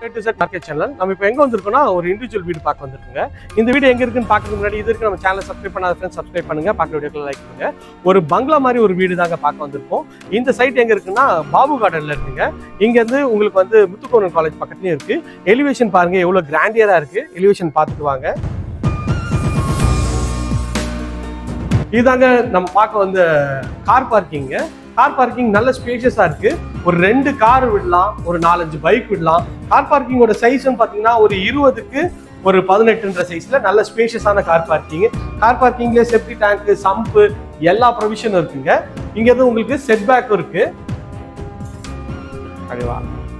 A to Z market channel நம்ம இப்போ எங்கே வந்திருக்கோம்னா ஒரு இண்டிவிஜுவல் வீடு பார்க்க வந்திருக்குங்க இந்த வீடு எங்கே இருக்குன்னு பார்க்கறதுக்கு முன்னாடி இது இருக்கு நம்ம சேனலை சப்ஸ்கிரைப் பண்ணாத ஃப்ரெண்ட்ஸ் சப்ஸ்கிரைப் பண்ணுங்க பார்க்குற வீடியோக்கு லைக் பண்ணுங்க ஒரு பங்களா மாதிரி ஒரு வீடு தாங்க பார்க்க வந்திருக்கோம் இந்த சைட் எங்கே இருக்குன்னா பாபு கார்டனில் இருக்குங்க இங்கேருந்து உங்களுக்கு வந்து முத்துக்கோணம் காலேஜ் பக்கத்துலேயும் இருக்கு எலிவேஷன் பாருங்க எவ்வளோ கிராண்டியராக இருக்கு எலிவேஷன் பார்த்துட்டு வாங்க இதாங்க நம்ம பார்க்க வந்த கார் பார்க்கிங்க கார் பார்க்கிங் நல்ல ஸ்பேஷியஸாக இருக்கு ஒரு ரெண்டு கார் விடலாம் ஒரு நாலஞ்சு பைக் விடலாம் கார் பார்க்கிங்கோட சைஸ்னு பார்த்தீங்கன்னா ஒரு இருபதுக்கு ஒரு பதினெட்டுன்ற சைஸ்ல நல்ல ஸ்பேஷியஸான கார் பார்க்கிங் கார் பார்க்கிங்ல செப்டி டேங்க் சம்பு எல்லா ப்ரொவிஷனும் இருக்குங்க இங்க இருந்து உங்களுக்கு செட் பேக்கும் இருக்கு அடிவா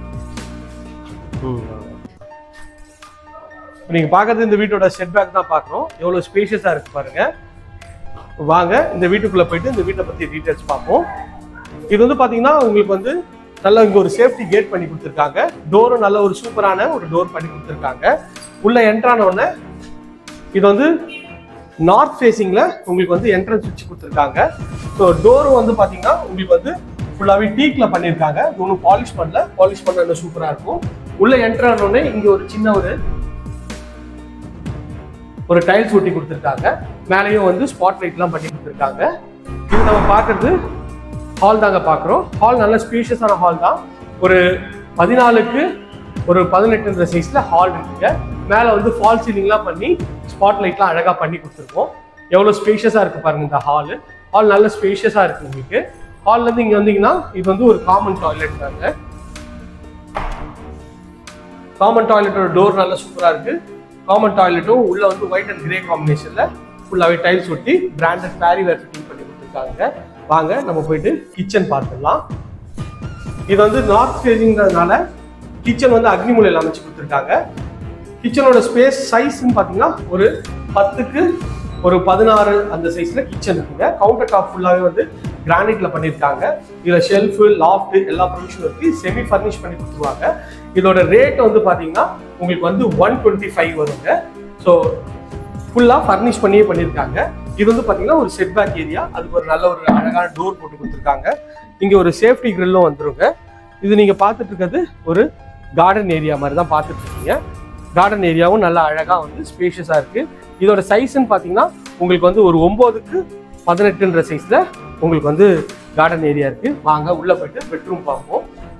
நீங்க பார்க்கறது இந்த வீட்டோட செட் பேக் தான் பார்க்குறோம் எவ்வளோ ஸ்பேஷியஸாக இருக்கு பாருங்க வாங்க இந்த வீட்டுக்குள்ள போயிட்டு இந்த வீட்டை பத்தி டீடைல்ஸ் பார்ப்போம் இது வந்து பாத்தீங்கன்னா உங்களுக்கு வந்து நல்ல இங்க ஒரு சேஃப்டி கேட் பண்ணி கொடுத்துருக்காங்க டோரும் நல்ல ஒரு சூப்பரான ஒரு டோர் பண்ணி கொடுத்துருக்காங்க உள்ள என்ட்ரான உடனே இது வந்து நார்த் ஃபேசிங்ல உங்களுக்கு வந்து என்ட்ரன்ஸ் வச்சு கொடுத்துருக்காங்க ஸோ டோரும் வந்து பாத்தீங்கன்னா உங்களுக்கு வந்து ஃபுல்லாவே டீக்ல பண்ணியிருக்காங்க ஒன்றும் பாலிஷ் பண்ணல பாலிஷ் பண்ண இன்னும் சூப்பரா இருக்கும் உள்ள என்ட்ரான உடனே இங்க ஒரு சின்ன ஒரு ஒரு டைல்ஸ் ஒட்டி கொடுத்துருக்காங்க மேலேயும் வந்து ஸ்பாட் லைட்லாம் பண்ணி கொடுத்துருக்காங்க இது நம்ம பார்க்கறது ஹால் தாங்க பார்க்குறோம் ஹால் நல்ல ஸ்பீஷியஸான ஹால் தான் ஒரு பதினாலுக்கு ஒரு பதினெட்டுன்ற சைஸில் ஹால் இருக்குங்க மேலே வந்து ஃபால் சீலிங்லாம் பண்ணி ஸ்பாட் லைட்லாம் அழகாக பண்ணி கொடுத்துருக்கோம் எவ்வளோ ஸ்பேஷியஸாக இருக்கு பாருங்க இந்த ஹால் ஹால் நல்ல ஸ்பேஷியஸாக இருக்கு உங்களுக்கு ஹால்லேருந்து இங்கே வந்தீங்கன்னா இது வந்து ஒரு காமன் டாய்லெட் தாங்க காமன் டாய்லெட்டோட டோர் நல்ல சூப்பராக இருக்கு காமன் டாய்லெட்டும் உள்ள வந்து ஒயிட் அண்ட் கிரே காம்பினேஷன்ல ஃபுல்லாகவே டைல்ஸ் ஒட்டி பிராண்டட் பேரி வேர் ஃபிட்டிங் பண்ணி கொடுத்துருக்காங்க வாங்க நம்ம போயிட்டு கிச்சன் பார்த்துடலாம் இது வந்து நார்த் ஃபேஸிங்கிறதுனால கிச்சன் வந்து அக்னி மூலையில் அமைச்சு கொடுத்துருக்காங்க கிச்சனோட ஸ்பேஸ் சைஸ்ன்னு பார்த்தீங்கன்னா ஒரு பத்துக்கு ஒரு பதினாறு அந்த சைஸ்ல கிச்சன் இருக்குங்க கவுண்டர் டாப் ஃபுல்லாகவே வந்து கிரானைட்ல பண்ணியிருக்காங்க இதுல ஷெல்ஃபு லாஃப்ட் எல்லா ப்ரொவிஷனும் இருக்கு செமி ஃபர்னிஷ் பண்ணி கொடுத்துருவாங்க இதோட ரேட் வந்து பாத்தீங்கன்னா உங்களுக்கு வந்து ஒன் டுவெண்ட்டி ஃபைவ் வருங்க ஸோ ஃபுல்லாக ஃபர்னிஷ் பண்ணியே பண்ணியிருக்காங்க இது வந்து பார்த்தீங்கன்னா ஒரு செட் பேக் ஏரியா அதுக்கு ஒரு நல்ல ஒரு அழகான டோர் போட்டு கொடுத்துருக்காங்க இங்கே ஒரு சேஃப்டி கிரில்லும் வந்துருங்க இது நீங்கள் பார்த்துட்டு இருக்கிறது ஒரு கார்டன் ஏரியா மாதிரி தான் பார்த்துட்டு இருக்கீங்க கார்டன் ஏரியாவும் நல்லா அழகாக வந்து ஸ்பேஷியஸாக இருக்கு இதோட சைஸ்ன்னு பார்த்தீங்கன்னா உங்களுக்கு வந்து ஒரு ஒம்போதுக்கு பதினெட்டுன்ற சைஸில் உங்களுக்கு வந்து கார்டன் ஏரியா இருக்கு வாங்க உள்ள போயிட்டு பெட்ரூம் பார்ப்போம்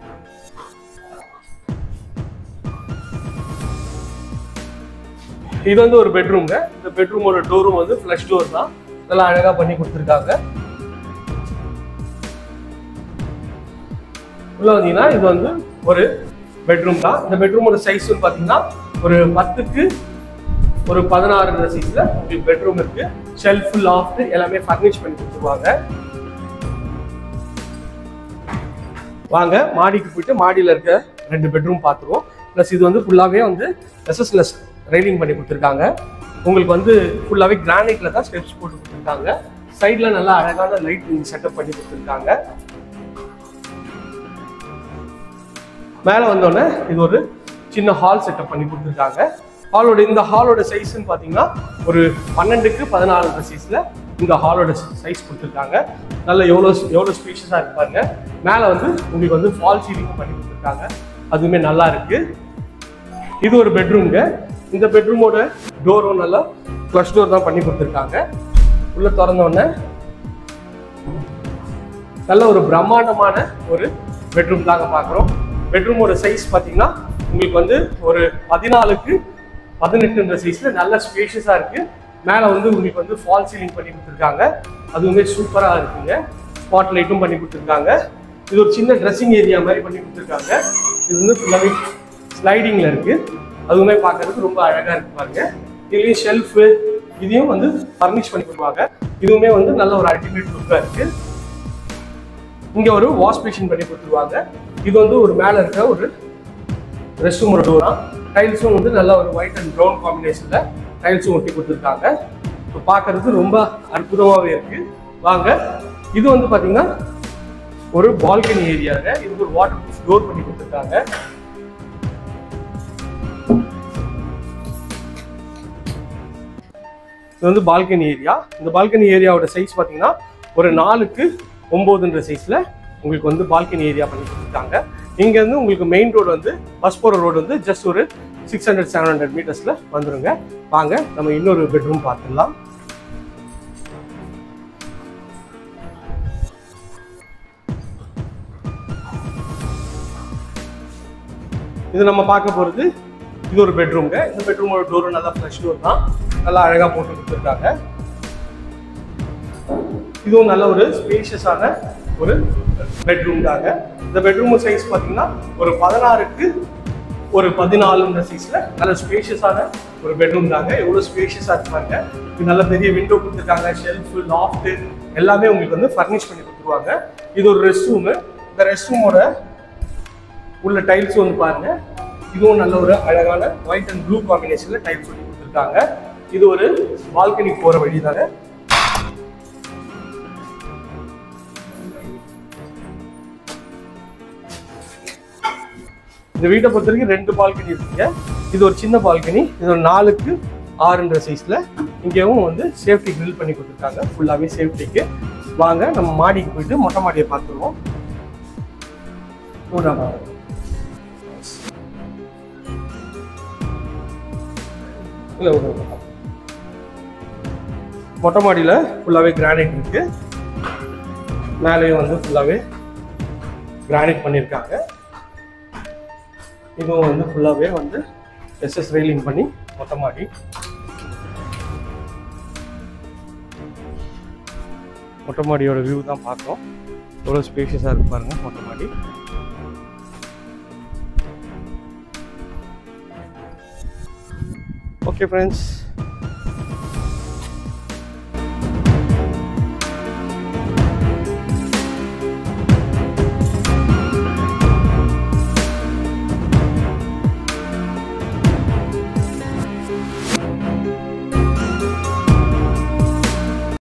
இது வந்து ஒரு பெட்ரூம்ங்க இந்த பெட்ரூமோட டோரும் வந்து ஃப்ளஷ் டோர் தான் நல்லா அழகா பண்ணி கொடுத்துருக்காங்க உள்ள வந்தீங்கன்னா இது வந்து ஒரு பெட்ரூம் தான் இந்த பெட்ரூமோட சைஸ் பார்த்தீங்கன்னா ஒரு பத்துக்கு ஒரு பதினாறு சைஸ்ல உங்களுக்கு பெட்ரூம் இருக்கு ஷெல்ஃப் லாஃப்ட் எல்லாமே ஃபர்னிஷ் பண்ணி கொடுத்துருவாங்க வாங்க மாடிக்கு போயிட்டு மாடியில் இருக்க ரெண்டு பெட்ரூம் பார்த்துருவோம் ப்ளஸ் இது வந்து ஃபுல்லாகவே வந்து எஸ்எஸ்லெஸ் ரைலிங் பண்ணி கொடுத்துருக்காங்க உங்களுக்கு வந்து ஃபுல்லாகவே கிரானைட்ல தான் ஸ்டெப்ஸ் போட்டு கொடுத்துருக்காங்க சைடில் நல்லா அழகான லைட் செட்டப் பண்ணி கொடுத்துருக்காங்க மேலே வந்தோடனே இது ஒரு சின்ன ஹால் செட்டப் பண்ணி கொடுத்துருக்காங்க ஹாலோட இந்த ஹாலோட சைஸ்ன்னு பார்த்தீங்கன்னா ஒரு பன்னெண்டுக்கு பதினாலு சைஸில் இந்த ஹாலோட சைஸ் கொடுத்துருக்காங்க நல்ல எவ்வளோ எவ்வளோ ஸ்பேஷியஸாக இருக்கு பாருங்க மேலே வந்து உங்களுக்கு வந்து ஃபால் சீலிங் பண்ணி கொடுத்துருக்காங்க அதுவுமே நல்லா இருக்கு இது ஒரு பெட்ரூம்ங்க இந்த பெட்ரூமோட டோரும் நல்லா ஃப்ளஷ் டோர் தான் பண்ணி கொடுத்துருக்காங்க உள்ள திறந்த உடனே நல்ல ஒரு பிரம்மாண்டமான ஒரு பெட்ரூம் தாங்க பார்க்குறோம் பெட்ரூமோட சைஸ் பார்த்தீங்கன்னா உங்களுக்கு வந்து ஒரு பதினாலுக்கு பதினெட்டுன்ற சைஸில் நல்ல ஸ்பேஷியஸாக இருக்கு மேலே வந்து உங்களுக்கு வந்து ஃபால் சீலிங் பண்ணி கொடுத்துருக்காங்க அதுவுமே சூப்பராக இருக்குங்க ஸ்பாட் லைட்டும் பண்ணி கொடுத்துருக்காங்க இது ஒரு சின்ன ட்ரெஸ்ஸிங் ஏரியா மாதிரி பண்ணி கொடுத்துருக்காங்க இது வந்து ஃபுல்லாகவே ஸ்லைடிங்கில் இருக்கு அதுவுமே பார்க்கறதுக்கு ரொம்ப அழகாக இருக்கு பாருங்க இதுலேயும் ஷெல்ஃபு இதையும் வந்து ஃபர்னிஷ் பண்ணி கொடுப்பாங்க இதுவுமே வந்து நல்ல ஒரு அல்டிமேட் லுக்காக இருக்கு இங்க ஒரு வாஷ் மிஷின் பண்ணி கொடுத்துருவாங்க இது வந்து ஒரு மேல இருக்க ஒரு ரெஸ்ட் ரூமோட டோரா டைல்ஸும் வந்து நல்ல ஒரு ஒயிட் அண்ட் ப்ரௌன் காம்பினேஷன்ல டைல்ஸும் ஒட்டி கொடுத்துருக்காங்க இப்போ பார்க்கறதுக்கு ரொம்ப அற்புதமாகவே இருக்கு வாங்க இது வந்து பாத்தீங்கன்னா ஒரு பால்கனி ஏரியாங்க இதுக்கு ஒரு வாட்டர் ப்ரூஃப் டோர் பண்ணி கொடுத்துருக்காங்க இது வந்து பால்கனி ஏரியா இந்த பால்கனி ஏரியாவோட சைஸ் பார்த்தீங்கன்னா ஒரு நாலுக்கு ஒம்போதுன்ற சைஸில் உங்களுக்கு வந்து பால்கனி ஏரியா பண்ணி கொடுத்துருக்காங்க இங்கேருந்து உங்களுக்கு மெயின் ரோடு வந்து பஸ் போகிற ரோடு வந்து ஜஸ்ட் ஒரு சிக்ஸ் ஹண்ட்ரட் செவன் ஹண்ட்ரட் மீட்டர்ஸில் வந்துருங்க வாங்க நம்ம இன்னொரு பெட்ரூம் பார்த்துடலாம் இது நம்ம பார்க்க போகிறது இது ஒரு பெட்ரூம்ங்க இந்த பெட்ரூமோட டோரும் நல்லா ஃப்ரெஷ் டோர் தான் நல்லா அழகாக போட்டு கொடுத்துருக்காங்க இதுவும் நல்ல ஒரு ஸ்பேஷியஸான ஒரு பெட்ரூம் தாங்க இந்த பெட்ரூம் சைஸ் பார்த்தீங்கன்னா ஒரு பதினாறுக்கு ஒரு பதினாலுன்ற சைஸ்ல நல்ல ஸ்பேஷியஸான ஒரு பெட்ரூம் தாங்க எவ்வளோ ஸ்பேஷியஸாக இருப்பாங்க இது நல்ல பெரிய விண்டோ கொடுத்துருக்காங்க ஷெல்ஃபு லாஃப்ட் எல்லாமே உங்களுக்கு வந்து ஃபர்னிஷ் பண்ணி கொடுத்துருவாங்க இது ஒரு ரெஸ்ட் ரூமு இந்த ரெஸ்ட் ரூமோட உள்ள டைல்ஸ் வந்து பாருங்க இதுவும் நல்ல ஒரு அழகான ஒயிட் அண்ட் ப்ளூ காம்பினேஷன்ல டைல்ஸ் பண்ணி கொடுத்துருக்காங்க இது ஒரு பால்கனி போற வழி தாங்க இந்த வீட்டை பொறுத்த வரைக்கும் ரெண்டு பால்கனி இருக்குங்க இது ஒரு சின்ன பால்கனி இது ஒரு நாலுக்கு ஆறுன்ற சைஸ்ல இங்கேயும் வந்து சேஃப்டி கிரில் பண்ணி கொடுத்துருக்காங்க ஃபுல்லாவே சேஃப்டிக்கு வாங்க நம்ம மாடிக்கு போயிட்டு மொட்டை மாடியை பார்த்துருவோம் மூணாம் மாடி. இல்ல ஒரு நிமிஷம். மொட்டை மாடியில ஃபுல்லாவே கிரானைட் இருக்கு மேலேயும் வந்து ஃபுல்லாவே கிரானைட் பண்ணியிருக்காங்க இதுவும் வந்து ஃபுல்லாவே வந்து எஸ்எஸ் ரெயிலிங் பண்ணி மொட்டை மாடி மொட்டை மாடியோட வியூ தான் பார்க்குறோம் எவ்வளோ ஸ்பேஷியஸாக இருக்கு பாருங்க மொட்டை மாடி ஓகே ஃப்ரெண்ட்ஸ்